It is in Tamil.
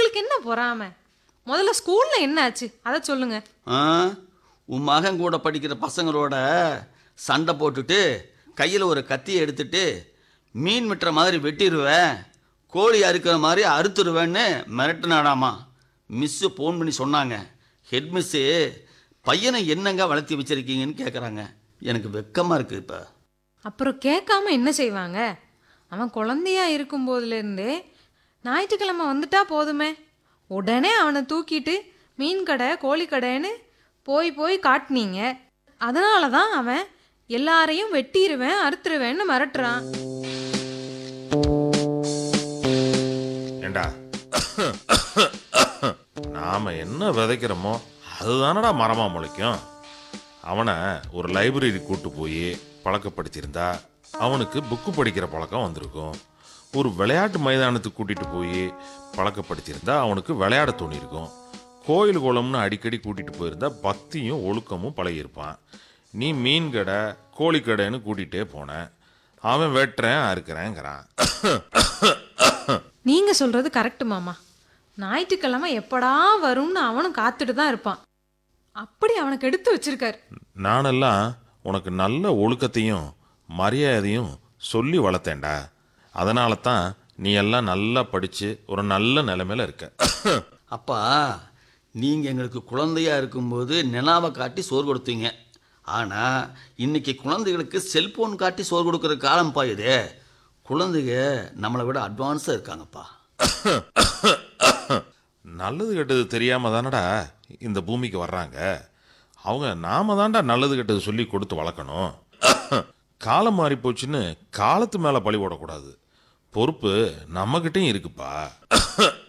உங்களுக்கு என்ன பொறாம முதல்ல ஸ்கூல்ல என்ன ஆச்சு அதை சொல்லுங்க ஆ உன் மகன் கூட படிக்கிற பசங்களோட சண்டை போட்டுட்டு கையில் ஒரு கத்தியை எடுத்துட்டு மீன் வெட்டுற மாதிரி வெட்டிடுவேன் கோழி அறுக்கிற மாதிரி அறுத்துருவேன்னு மிரட்டுனாடாமா மிஸ்ஸு ஃபோன் பண்ணி சொன்னாங்க ஹெட் மிஸ்ஸு பையனை என்னங்க வளர்த்தி வச்சிருக்கீங்கன்னு கேட்குறாங்க எனக்கு வெக்கமாக இருக்குது இப்போ அப்புறம் கேட்காம என்ன செய்வாங்க அவன் குழந்தையா இருக்கும் போதுலேருந்தே ஞாயிற்றுக்கிழமை வந்துட்டா போதுமே உடனே அவனை தூக்கிட்டு மீன் கடை கோழி கடைன்னு போய் போய் காட்டினீங்க அதனால தான் அவன் எல்லாரையும் வெட்டிடுவேன் அறுத்துருவேன்னு மிரட்டுறான் ஏண்டா நாம என்ன விதைக்கிறோமோ அதுதானடா மரமா முளைக்கும் அவனை ஒரு லைப்ரரி கூட்டு போய் பழக்கப்படுத்தியிருந்தா அவனுக்கு புக்கு படிக்கிற பழக்கம் வந்திருக்கும் ஒரு விளையாட்டு மைதானத்துக்கு கூட்டிட்டு போய் பழக்கப்படுத்தியிருந்தா அவனுக்கு விளையாட தோணியிருக்கும் கோயில் குளம்னு அடிக்கடி கூட்டிட்டு போயிருந்தா பக்தியும் ஒழுக்கமும் பழகியிருப்பான் நீ மீன் கடை கோழி கடைன்னு கூட்டிகிட்டே போன அவன் வெட்டுறேன் அறுக்கிறேங்கிறான் நீங்க சொல்றது கரெக்ட் மாமா ஞாயிற்றுக்கிழமை எப்படா வரும்னு அவனும் காத்துட்டு தான் இருப்பான் அப்படி அவனுக்கு எடுத்து வச்சிருக்காரு நானெல்லாம் உனக்கு நல்ல ஒழுக்கத்தையும் மரியாதையும் சொல்லி வளர்த்தேன்டா அதனால தான் நீ எல்லாம் நல்லா படித்து ஒரு நல்ல நிலைமையில இருக்க அப்பா நீங்கள் எங்களுக்கு குழந்தையா இருக்கும்போது நிலாவை காட்டி சோறு கொடுத்தீங்க ஆனால் இன்னைக்கு குழந்தைகளுக்கு செல்போன் காட்டி சோறு கொடுக்குற காலம்ப்பா இது குழந்தைங்க நம்மளை விட அட்வான்ஸாக இருக்காங்கப்பா நல்லது கெட்டது தெரியாம தானடா இந்த பூமிக்கு வர்றாங்க அவங்க நாம தான்டா நல்லது கெட்டது சொல்லி கொடுத்து வளர்க்கணும் காலம் மாறி போச்சுன்னு காலத்து மேலே பழி போடக்கூடாது பொறுப்பு நம்மகிட்டயும் இருக்குப்பா